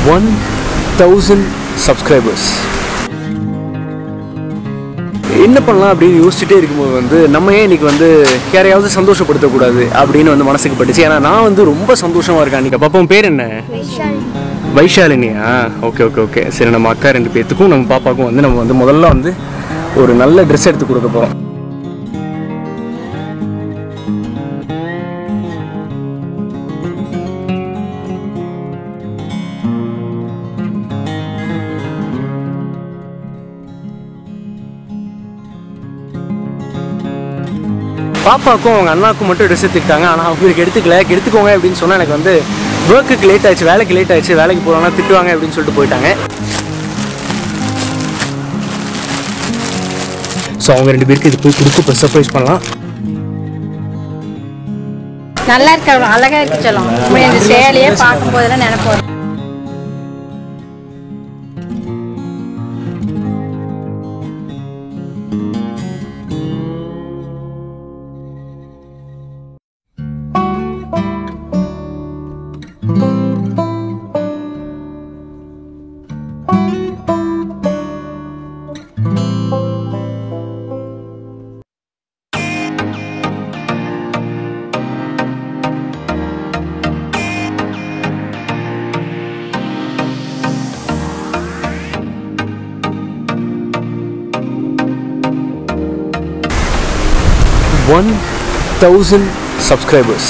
One thousand subscribers என்ன பண்ணலாம் அப்படின்னு யோசிச்சுட்டே இருக்கும்போது வந்து நம்ம ஏன் இன்னைக்கு வந்து யாரையாவது சந்தோஷப்படுத்தக்கூடாது அப்படின்னு வந்து மனசுக்கு பட்டுச்சு ஏன்னா நான் வந்து ரொம்ப சந்தோஷமா இருக்கேன் அன்னைக்கு பாப்பா உன் பேர் என்ன வைஷாலினியா ஓகே ஓகே ஓகே சரி நம்ம அக்கா ரெண்டு பேர்த்துக்கும் நம்ம பாப்பாவுக்கும் வந்து நம்ம வந்து முதல்ல வந்து ஒரு நல்ல ட்ரெஸ் எடுத்து கொடுக்க போகிறோம் பாப்பாக்கும் அவங்க அண்ணாக்கும் மட்டும் ட்ரெஸ் எடுத்துக்கிட்டாங்க ஆனால் அவங்களுக்கு எடுத்துக்கல எடுத்துக்கோங்க அப்படின்னு சொன்னால் எனக்கு வந்து ஒர்க்குக்கு லேட் ஆயிடுச்சு வேலைக்கு லேட் ஆயிடுச்சு வேலைக்கு போகிறாங்கன்னா திட்டுவாங்க அப்படின்னு சொல்லிட்டு போயிட்டாங்க ஸோ அவங்க ரெண்டு பேருக்கு இது போய் கொடுத்து இப்போ சர்ப்ரைஸ் பண்ணலாம் நல்லா இருக்க அழகா இருக்கு சொல்லும் இந்த சேலையே பார்க்கும் போதெல்லாம் நினைப்போம் ஒன் தௌசண்ட் சப்ஸ்கிரைபர்ஸ்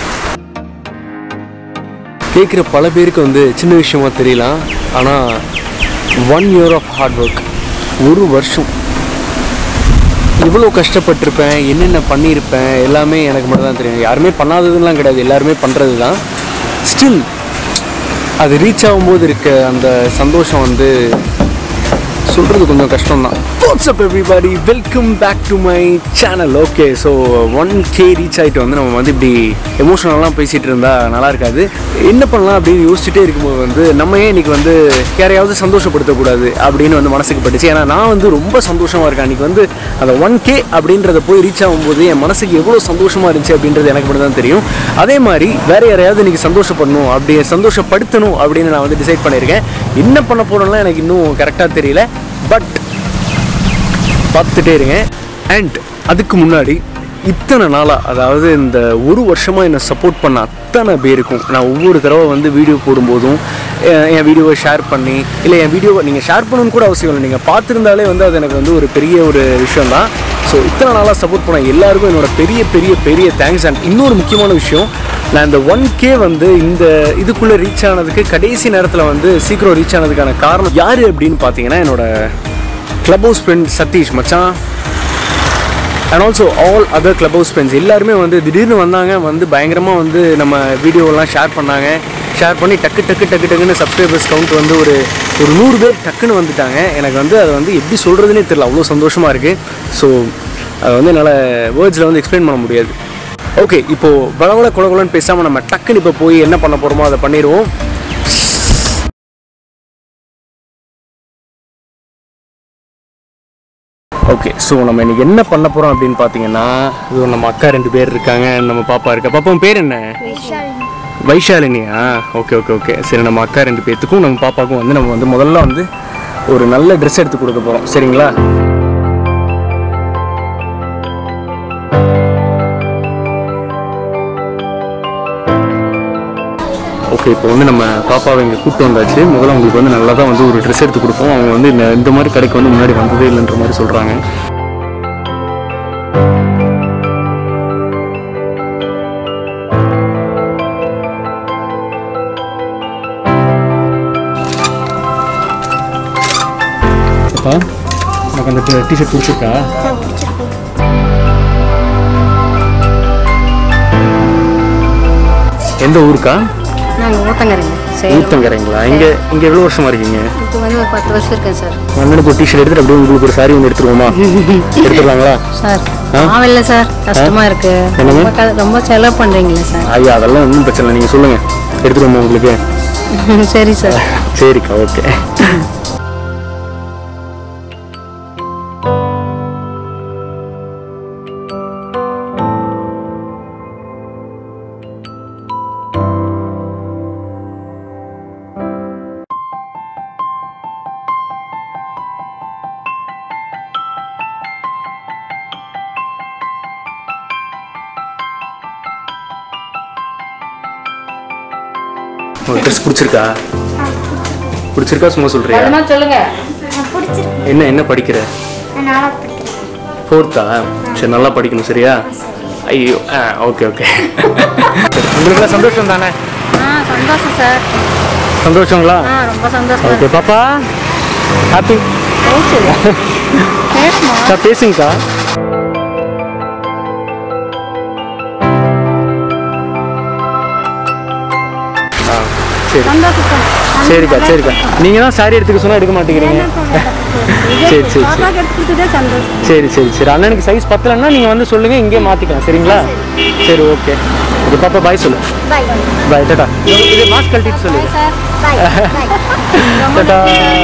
கேட்குற பல பேருக்கு வந்து சின்ன விஷயமா தெரியலாம் ஆனால் one year of hard work ஒரு வருஷம் இவ்வளோ கஷ்டப்பட்டிருப்பேன் என்னென்ன பண்ணியிருப்பேன் எல்லாமே எனக்கு மட்டும் தான் தெரியும் யாருமே பண்ணாததுலாம் கிடையாது எல்லாருமே பண்ணுறது தான் ஸ்டில் அது ரீச் ஆகும்போது இருக்க அந்த சந்தோஷம் வந்து சொல்கிறது கொஞ்சம் கஷ்டம் தான் what's up everybody welcome back to my channel okay so one K reach ஆகிட்டு வந்து நம்ம வந்து இப்படி எமோஷனலாக பேசிகிட்டு இருந்தால் நல்லா இருக்காது என்ன பண்ணலாம் அப்படின்னு யோசிச்சுட்டே இருக்கும்போது வந்து நம்ம ஏன் இன்னைக்கு வந்து யாரையாவது சந்தோஷப்படுத்தக்கூடாது அப்படின்னு வந்து மனசுக்கு பட்டுச்சு ஏன்னா நான் வந்து ரொம்ப சந்தோஷமாக இருக்கேன் அன்றைக்கி வந்து அந்த ஒன் கே அப்படின்றத போய் ரீச் ஆகும்போது என் மனசுக்கு எவ்வளோ சந்தோஷமாக இருந்துச்சு அப்படின்றது எனக்கு மட்டும் தான் தெரியும் அதே மாதிரி வேற யாரையாவது இன்னைக்கு சந்தோஷப்படணும் அப்படி சந்தோஷப்படுத்தணும் அப்படின்னு நான் வந்து டிசைட் பண்ணியிருக்கேன் என்ன பண்ண போகிறோம்லாம் எனக்கு இன்னும் கரெக்டாக தெரியல பட் பார்த்துட்டே இருங்க அண்ட் அதுக்கு முன்னாடி இத்தனை நாளாக அதாவது இந்த ஒரு வருஷமாக என்னை சப்போர்ட் பண்ண அத்தனை பேருக்கும் நான் ஒவ்வொரு தடவை வந்து வீடியோ போடும்போதும் அஹ் என் வீடியோவை ஷேர் பண்ணி இல்லை என் வீடியோவை நீங்கள் ஷேர் பண்ணணும்னு கூட அவசியம் இல்லை நீங்கள் பார்த்துருந்தாலே வந்து அது எனக்கு வந்து ஒரு பெரிய ஒரு விஷயம் தான் ஸோ இத்தனை நாளாக சப்போர்ட் பண்ண எல்லாருக்கும் என்னோட பெரிய பெரிய பெரிய தேங்க்ஸ் அண்ட் இன்னொரு முக்கியமான விஷயம் நான் இந்த ஒன் கே வந்து இந்த இதுக்குள்ளே ரீச் ஆனதுக்கு கடைசி நேரத்தில் வந்து சீக்கிரம் ரீச் ஆனதுக்கான காரணம் யார் அப்படின்னு பார்த்தீங்கன்னா என்னோட கிளப் ஹவுஸ் ஃப்ரெண்ட் சதீஷ் மச்சான் and also all other club house friends எல்லாருமே வந்து திடீர்னு வந்தாங்க வந்து பயங்கரமாக வந்து நம்ம வீடியோவெல்லாம் ஷேர் பண்ணாங்க ஷேர் பண்ணி டக்கு டக்கு டக்கு டக்குன்னு சப்ஸ்கிரைபர்ஸ் கவுண்ட் வந்து ஒரு ஒரு நூறு பேர் டக்குன்னு வந்துட்டாங்க எனக்கு வந்து அதை வந்து எப்படி சொல்கிறதுனே தெரியல அவ்வளோ சந்தோஷமாக இருக்குது ஸோ அதை வந்து என்னால் வேர்ட்ஸில் வந்து எக்ஸ்பிளைன் பண்ண முடியாது ஓகே இப்போது வளவள குலகுலன்னு பேசாமல் நம்ம டக்குன்னு இப்போ போய் என்ன பண்ண போகிறோமோ அதை பண்ணிடுவோம் ஓகே ஸோ நம்ம இன்னைக்கு என்ன பண்ண போகிறோம் அப்படின்னு பார்த்தீங்கன்னா இது நம்ம அக்கா ரெண்டு பேர் இருக்காங்க நம்ம பாப்பா இருக்கா பாப்பா உன் பேர் என்ன வைஷாலினியா ஓகே ஓகே ஓகே சரி நம்ம அக்கா ரெண்டு பேர்த்துக்கும் நம்ம பாப்பாவுக்கும் வந்து நம்ம வந்து முதல்ல வந்து ஒரு நல்ல ட்ரெஸ் எடுத்து கொடுக்க போகிறோம் சரிங்களா ஓகே இப்போ வந்து நம்ம பாப்பாவை இங்கே கூப்பிட்டு வந்தாச்சு முதல்ல அவங்களுக்கு வந்து நல்லா தான் வந்து ஒரு ட்ரெஸ் எடுத்து கொடுப்போம் அவங்க வந்து இந்த இந்த மாதிரி கடைக்கு வந்து முன்னாடி வந்ததே இல்லைன்ற மாதிரி சொல்கிறாங்க அப்பா எனக்கு அந்த டிஷர்ட் பிடிச்சிருக்கா எந்த ஊருக்கா நாங்கள் ஊத்தங்கரைங்க சரி ஊத்தங்கரைங்களா இங்கே இங்கே எவ்வளோ வருஷமா இருக்கீங்க இப்போ வந்து ஒரு பத்து வருஷம் இருக்கேன் சார் அண்ணனுக்கு ஒரு டிஷர்ட் எடுத்துட்டு அப்படியே உங்களுக்கு ஒரு சாரி ஒன்று எடுத்துருவோமா எடுத்துடலாங்களா சார் ஆ? ஆவில்ல சார் கஷ்டமா இருக்கு என்னங்க? ரொம்ப க- ரொம்ப செலவு பண்றீங்களா சார் ஐயா அதெல்லாம் ஒன்றும் பிரச்சனை இல்லை நீங்கள் சொல்லுங்கள் எடுத்துருவோமா உங்களுக்கு சரி சார் சரிக்கா ஓகே உனக்கு ட்ரெஸ் பிடிச்சிருக்கா பிடிச்சிருக்கா சும்மா சொல்றியா அதெல்லாம் சொல்லுங்க பிடிச்சிருக்கு என்ன என்ன படிக்கிற நான் நாளாக படிக்கிறேன் ஃபோர்த்தா சரி நல்லா படிக்கணும் சரியா ஐயோ ஆ ஓகே ஓகே உங்களுக்குலாம் சந்தோஷம் தானே ஆ சந்தோஷம் சார் சந்தோஷங்களா ஆ ரொம்ப சந்தோஷம் ஓகே பாப்பா ஹாப்பி பேசுமா அக்கா பேசுங்கக்கா ஆ சரி சந்தோஷம் சார் சரிக்கா சரிக்கா நீங்கள் தான் சாரி எடுத்துக்க சொன்னால் எடுக்க மாட்டேங்கிறீங்க சரி சரி சரி பாப்பாக்கு எடுத்து கொடுத்ததே சந்தோஷம் சரி சரி சரி அண்ணனுக்கு சைஸ் பத்தலைன்னா நீங்கள் வந்து சொல்லுங்கள் இங்கே மாற்றிக்கலாம் சரிங்களா சரி ஓகே ஓகே பாப்பா பாய் சொல்லு பாய் பாய் டாட்டா இது மாஸ்க் கழட்டிட்டு சொல்லு சார் பாய் பாய் டாட்டா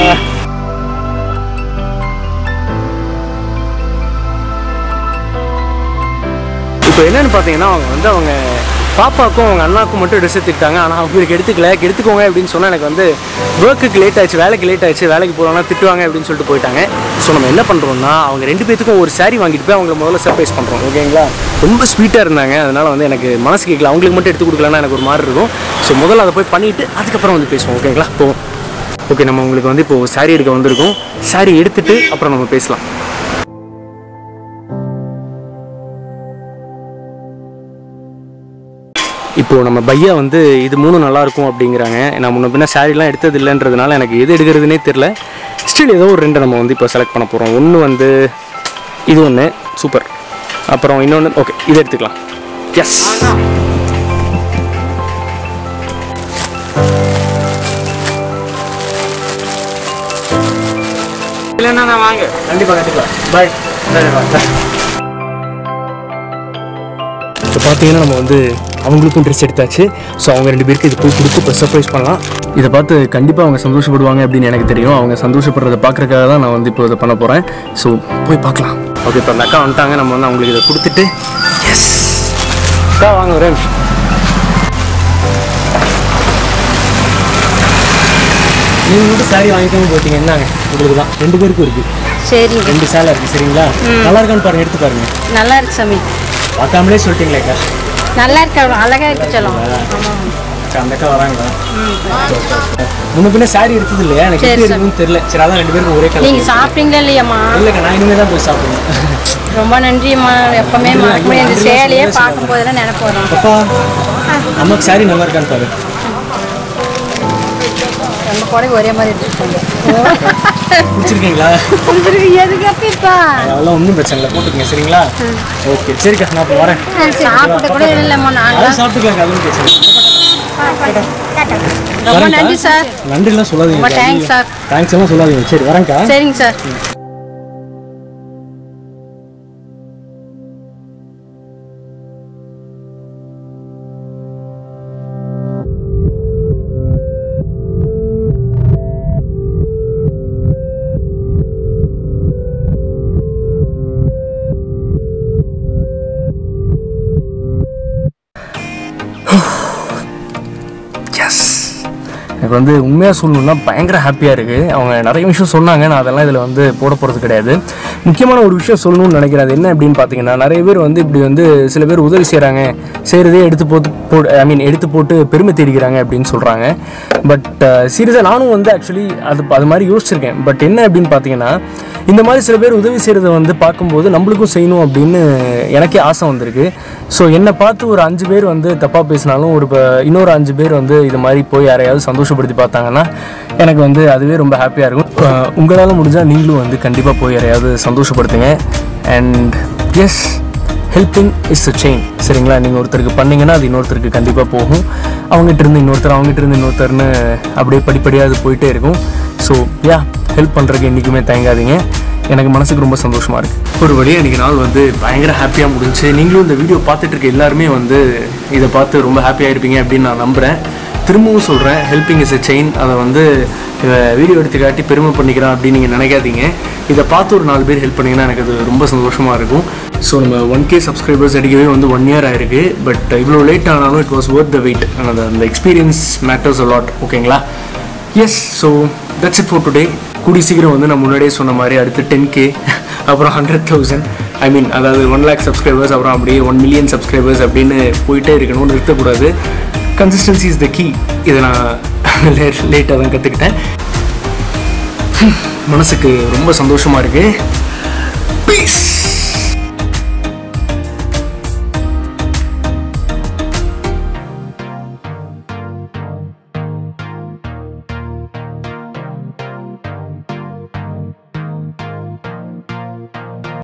இப்போ என்னன்னு பார்த்தீங்கன்னா அவங்க வந்து அவங்க பாப்பாக்கும் அவங்க அண்ணாக்கும் மட்டும் ட்ரெஸ் எடுத்துக்கிட்டாங்க ஆனால் அவங்களுக்கு எடுத்துக்கல எடுத்துக்கோங்க அப்படின்னு சொன்னால் எனக்கு வந்து ஒர்க்குக்கு லேட் ஆச்சு வேலைக்கு லேட் ஆச்சு வேலைக்கு போகலாம்னா திட்டுவாங்க அப்படின்னு சொல்லிட்டு போயிட்டாங்க ஸோ நம்ம என்ன பண்ணுறோம்னா அவங்க ரெண்டு பேத்துக்கும் ஒரு saree வாங்கிட்டு போய் அவங்களை முதல்ல சர்ப்ரைஸ் பண்ணுறோம் ஓகேங்களா ரொம்ப ஸ்வீட்டாக இருந்தாங்க அதனால் வந்து எனக்கு மனசு கேட்கல அவங்களுக்கு மட்டும் எடுத்து கொடுக்கலன்னா எனக்கு ஒரு மாதிரி இருக்கும் ஸோ முதல்ல அதை போய் பண்ணிவிட்டு அதுக்கப்புறம் வந்து பேசுவோம் ஓகேங்களா போவோம் ஓகே நம்ம உங்களுக்கு வந்து இப்போ saree எடுக்க வந்திருக்கோம் saree எடுத்துட்டு அப்புறம் நம்ம பேசலாம் இப்போ நம்ம பையா வந்து இது மூணு நல்லா இருக்கும் அப்படிங்கிறாங்க நான் முன்ன பின்ன சாரீலாம் எடுத்தது இல்லைன்றதுனால எனக்கு எது எடுக்கிறதுனே தெரில ஸ்டில் ஏதோ ஒரு ரெண்டு நம்ம வந்து இப்போ செலக்ட் பண்ண போகிறோம் ஒன்று வந்து இது ஒன்று சூப்பர் அப்புறம் இன்னொன்று ஓகே இதை எடுத்துக்கலாம் எஸ் இல்லைன்னா நான் வாங்க கண்டிப்பாக கண்டிப்பாக பாய் இப்போ பார்த்தீங்கன்னா நம்ம வந்து அவங்களுக்கும் ட்ரெஸ் எடுத்தாச்சு ஸோ அவங்க ரெண்டு பேருக்கு இது போய் கொடுத்து இப்போ சர்ப்ரைஸ் பண்ணலாம் இதை பார்த்து கண்டிப்பாக அவங்க சந்தோஷப்படுவாங்க அப்படின்னு எனக்கு தெரியும் அவங்க சந்தோஷப்படுறத பார்க்குறக்காக தான் நான் வந்து இப்போ இதை பண்ண போகிறேன் ஸோ போய் பார்க்கலாம் ஓகே இப்போ அந்த அக்கா வந்துட்டாங்க நம்ம வந்து அவங்களுக்கு இதை கொடுத்துட்டு எஸ் அக்கா வாங்க ஒரு நிமிஷம் நீங்கள் மட்டும் சாரி வாங்கிக்காம போயிட்டீங்க என்னங்க உங்களுக்கு தான் ரெண்டு பேருக்கும் இருக்குது சரிங்க ரெண்டு சேலை இருக்குது சரிங்களா நல்லா இருக்கான்னு பாருங்க எடுத்து பாருங்க நல்லா இருக்கு சாமி பார்க்காமலே சொல்லிட்டீங்களேக்கா நல்லா இருக்கு அழகா இருக்கு சொல்லும் அக்கா, அந்த அக்கா வராங்களா முன்ன பின்ன சாரி எடுத்தது இல்லையா எனக்கு சரி, எப்படி சரி. இருக்குன்னு தெரியல சரி அதான் ரெண்டு பேருக்கும் ஒரே நீங்க கலர் சாப்பிட்டீங்களா இல்லையாம்மா இல்லைக்கா நான் இனிமே தான் போய் சாப்பிடுவேன் ரொம்ப நன்றிம்மா எப்பவுமே மறக்க முடியாது இந்த சேலையே பார்க்கும் போதெல்லாம் நினைப்பு வரும் அப்பா அம்மாக்கு சாரி நல்லா இருக்கான்னு பாரு ரெண்டு கோடைக்கு ஒரே மாதிரி எடுத்துருக்காங்க பிடிச்சிருக்கீங்களா எதுக்கு அப்படிப்பா அதெல்லாம் ஒன்றும் பிரச்சனை இல்லை போட்டுக்கங்க சரிங்களா ஓகே சரிக்கா நான் இப்போ வரேன் சாப்பிட்ட கூட இல்லைம்மா நாங்க அதான் சாப்பிட்டுக்கலாங்க அதுவும் பிரச்சனை இல்லை. ரொம்ப வரேன்க்கா. நன்றி சார் நன்றிலாம் சொல்லாதீங்க ரொம்ப தேங்க்ஸ் சார் தேங்க்ஸ் எல்லாம் சொல்லாதீங்க சரி வரேன்க்கா சரிங்க சார் எஸ் எனக்கு வந்து உண்மையாக சொல்லணும்னா பயங்கர ஹாப்பியாக இருக்குது அவங்க நிறைய விஷயம் சொன்னாங்க நான் அதெல்லாம் இதில் வந்து போட போகிறது கிடையாது முக்கியமான ஒரு விஷயம் சொல்லணும்னு நினைக்கிறேன் அது என்ன அப்படின்னு பார்த்தீங்கன்னா நிறைய பேர் வந்து இப்படி வந்து சில பேர் உதவி செய்கிறாங்க செய்கிறதே எடுத்து போட்டு போட்டு ஐ மீன் எடுத்து போட்டு பெருமை தேடிக்கிறாங்க அப்படின்னு சொல்கிறாங்க பட் சீரியஸாக நானும் வந்து ஆக்சுவலி அது அது மாதிரி யோசிச்சிருக்கேன் பட் என்ன அப்படின்னு பார்த்தீங்கன்னா இந்த மாதிரி சில பேர் உதவி செய்கிறத வந்து பார்க்கும்போது நம்மளுக்கும் செய்யணும் அப்படின்னு எனக்கே ஆசை வந்திருக்கு ஸோ என்னை பார்த்து ஒரு அஞ்சு பேர் வந்து தப்பாக பேசினாலும் ஒரு ப- இன்னொரு அஞ்சு பேர் வந்து இது மாதிரி போய் யாரையாவது சந்தோஷப்படுத்தி பார்த்தாங்கன்னா எனக்கு வந்து அதுவே ரொம்ப ஹாப்பியாக இருக்கும் உங்களால் முடிஞ்சால் நீங்களும் வந்து கண்டிப்பாக போய் யாரையாவது சந்தோஷப்படுத்துங்க and yes helping is a chain சரிங்களா நீங்கள் ஒருத்தருக்கு பண்ணீங்கன்னா அது இன்னொருத்தருக்கு கண்டிப்பாக போகும் அவங்ககிட்ட இருந்து இன்னொருத்தர் அவங்ககிட்ட இருந்து இன்னொருத்தர்னு அப்படியே படிப்படியாக அது போயிட்டே இருக்கும் ஸோ யா ஹெல்ப் பண்ணுறதுக்கு என்றைக்குமே தயங்காதீங்க எனக்கு மனசுக்கு ரொம்ப சந்தோஷமாக இருக்குது ஒரு வழியாக இன்றைக்கி நாள் வந்து பயங்கர ஹாப்பியாக முடிஞ்சுச்சு நீங்களும் இந்த வீடியோ பார்த்துட்டு இருக்க எல்லாருமே வந்து இதை பார்த்து ரொம்ப ஹாப்பியாக இருப்பீங்க அப்படின்னு நான் நம்புகிறேன் திரும்பவும் சொல்கிறேன் ஹெல்பிங் இஸ் எ செயின் அதை வந்து வீடியோ எடுத்து காட்டி பெருமை பண்ணிக்கிறேன் அப்படின்னு நீங்கள் நினைக்காதீங்க இதை பார்த்து ஒரு நாலு பேர் ஹெல்ப் பண்ணிங்கன்னா எனக்கு அது ரொம்ப சந்தோஷமாக இருக்கும் ஸோ நம்ம ஒன் கே சப்ஸ்கிரைபர்ஸ் அடிக்கவே வந்து ஒன் இயர் ஆயிருக்கு பட் இவ்வளோ லேட் ஆனாலும் it was worth the wait அந்த அந்த எக்ஸ்பீரியன்ஸ் மேட்டர்ஸ் அலாட் ஓகேங்களா yes so that's it for today கூடி சீக்கிரம் வந்து நான் முன்னாடியே சொன்ன மாதிரி அடுத்து டென் கே அப்புறம் ஹண்ட்ரட் தௌசண்ட் ஐ மீன் அதாவது ஒன் லேக் சப்ஸ்கிரைபர்ஸ் அப்புறம் அப்படியே ஒன் மில்லியன் சப்ஸ்கிரைபர்ஸ் அப்படின்னு போயிட்டே இருக்கணும் நிறுத்தக்கூடாது கன்சிஸ்டன்சி இஸ் த கீ இதை நான் லேட்டாக தான் கற்றுக்கிட்டேன் மனசுக்கு ரொம்ப சந்தோஷமாக இருக்குது பீஸ்